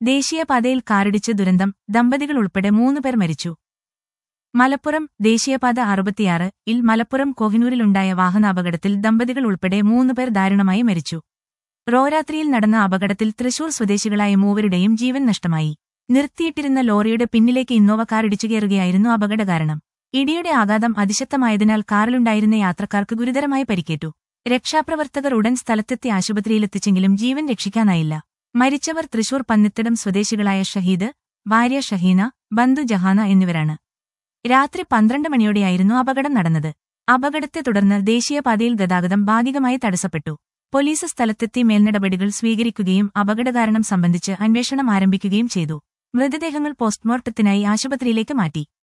ദേശീയപാതയിൽ കാറിടിച്ച് ദുരന്തം ദമ്പതികൾ ഉൾപ്പെടെ മൂന്ന് പേർ മരിച്ചു മലപ്പുറം ദേശീയപാത അറുപത്തിയാറ് ഇൽ മലപ്പുറം കോഹിനൂരിലുണ്ടായ വാഹനാപകടത്തിൽ ദമ്പതികൾ ഉൾപ്പെടെ മൂന്ന് പേർ ദാരുണമായി മരിച്ചു റോരാത്രിയിൽ നടന്ന അപകടത്തിൽ തൃശൂർ സ്വദേശികളായ മൂവരുടെയും ജീവൻ നഷ്ടമായി നിർത്തിയിട്ടിരുന്ന ലോറിയുടെ പിന്നിലേക്ക് ഇന്നോവ കാറിടിച്ചു കയറുകയായിരുന്നു അപകട കാരണം ഇടിയുടെ ആഘാതം അതിശക്തമായതിനാൽ കാറിലുണ്ടായിരുന്ന യാത്രക്കാർക്ക് ഗുരുതരമായി പരിക്കേറ്റു രക്ഷാപ്രവർത്തകർ ഉടൻ സ്ഥലത്തെത്തി ആശുപത്രിയിലെത്തിച്ചെങ്കിലും ജീവൻ രക്ഷിക്കാനായില്ല മരിച്ചവർ തൃശൂർ പന്നിത്തടം സ്വദേശികളായ ഷഹീദ് ഭാര്യ ഷഹീന ബന്ധു ജഹാന എന്നിവരാണ് രാത്രി പന്ത്രണ്ട് മണിയോടെയായിരുന്നു അപകടം നടന്നത് അപകടത്തെ തുടർന്ന് ദേശീയപാതയിൽ ഗതാഗതം ഭാഗികമായി തടസ്സപ്പെട്ടു പോലീസ് സ്ഥലത്തെത്തി മേൽനടപടികൾ സ്വീകരിക്കുകയും അപകടകാരണം സംബന്ധിച്ച് അന്വേഷണം ആരംഭിക്കുകയും ചെയ്തു മൃതദേഹങ്ങൾ പോസ്റ്റ്മോർട്ടത്തിനായി ആശുപത്രിയിലേക്ക് മാറ്റി